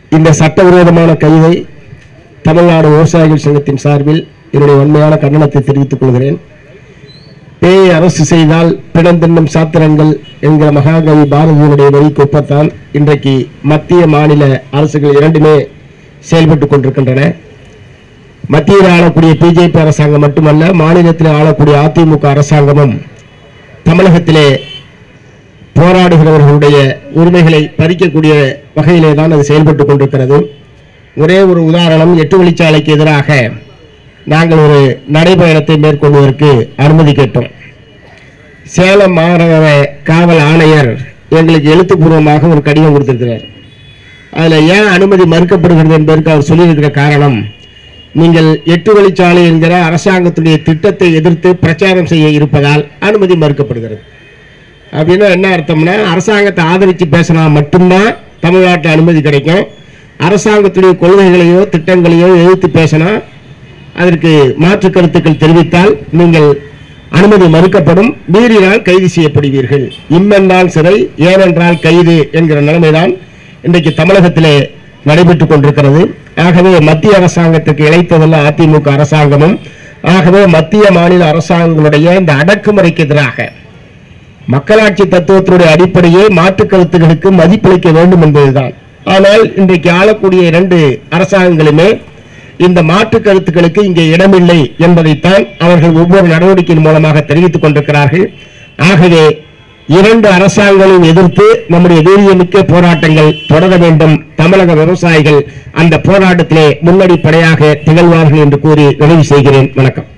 இந்த சட்டவிரோதமான கைதை தமிழ்நாடு விவசாயிகள் சங்கத்தின் சார்பில் என்னுடைய உண்மையான கண்டனத்தை தெரிவித்துக் கொள்கிறேன் பேயை அரசு செய்தால் பிணந்தின்னும் சாத்திரங்கள் என்கிற மகாகவி பாரதியினுடைய வரிக்கு ஒப்பத்தான் இன்றைக்கு மத்திய மாநில அரசுகள் இரண்டுமே செயல்பட்டுக் கொண்டிருக்கின்றன மத்தியில் ஆளக்கூடிய பிஜேபி அரசாங்கம் மட்டுமல்ல மாநிலத்தில் ஆளக்கூடிய அதிமுக அரசாங்கமும் தமிழகத்திலே போராடுகிறவர்களுடைய உரிமைகளை பறிக்கக்கூடிய வகையிலே தான் அது செயல்பட்டுக் கொண்டிருக்கிறது ஒரே ஒரு உதாரணம் எட்டு வழிச்சாலைக்கு எதிராக நாங்கள் ஒரு நடைபயணத்தை மேற்கொள்வதற்கு அனுமதி கேட்டோம் சேலம் மாநகர காவல் ஆணையர் எங்களுக்கு எழுத்துப்பூர்வமாக ஒரு கடிதம் கொடுத்திருக்கிறார் அதில் ஏன் அனுமதி மறுக்கப்படுகிறது என்பதற்கு அவர் சொல்லியிருக்கிற காரணம் நீங்கள் எட்டு வழிச்சாலை என்கிற அரசாங்கத்துடைய திட்டத்தை எதிர்த்து பிரச்சாரம் செய்ய இருப்பதால் அனுமதி மறுக்கப்படுகிறது அப்படின்னா என்ன அர்த்தம்னா அரசாங்கத்தை ஆதரித்து பேசினா மட்டும்தான் தமிழ்நாட்டில் அனுமதி கிடைக்கும் அரசாங்கத்துடைய கொள்கைகளையோ திட்டங்களையோ எதிர்த்து பேசினா அதற்கு மாற்று கருத்துக்கள் தெரிவித்தால் நீங்கள் அனுமதி மறுக்கப்படும் மீறினால் கைது செய்யப்படுவீர்கள் இம்மென்றால் சிறை ஏனென்றால் கைது என்கிற நிலைமைதான் இன்றைக்கு தமிழகத்திலே நடைபெற்றுக் கொண்டிருக்கிறது ஆகவே மத்திய அரசாங்கத்துக்கு இழைத்ததல்ல அதிமுக அரசாங்கமும் ஆகவே மத்திய மாநில அரசாங்கங்களுடைய இந்த அடக்குமுறைக்கு எதிராக மக்களாட்சி தத்துவத்தினுடைய அடிப்படையே மாற்று கருத்துகளுக்கு மதிப்பளிக்க வேண்டும் என்பதுதான் ஆனால் இன்றைக்கு ஆளக்கூடிய இரண்டு அரசாங்கங்களுமே இந்த மாற்று கருத்துக்களுக்கு இங்கே இடமில்லை என்பதைத்தான் அவர்கள் ஒவ்வொரு நடவடிக்கையின் மூலமாக தெரிவித்துக் கொண்டிருக்கிறார்கள் ஆகவே இரண்டு அரசாங்கங்களையும் எதிர்த்து நம்முடைய வீரியமிக்க போராட்டங்கள் தொடர வேண்டும் தமிழக விவசாயிகள் அந்த போராட்டத்திலே முன்னடிப்படையாக திகழ்வார்கள் என்று கூறி நிறைவு செய்கிறேன் வணக்கம்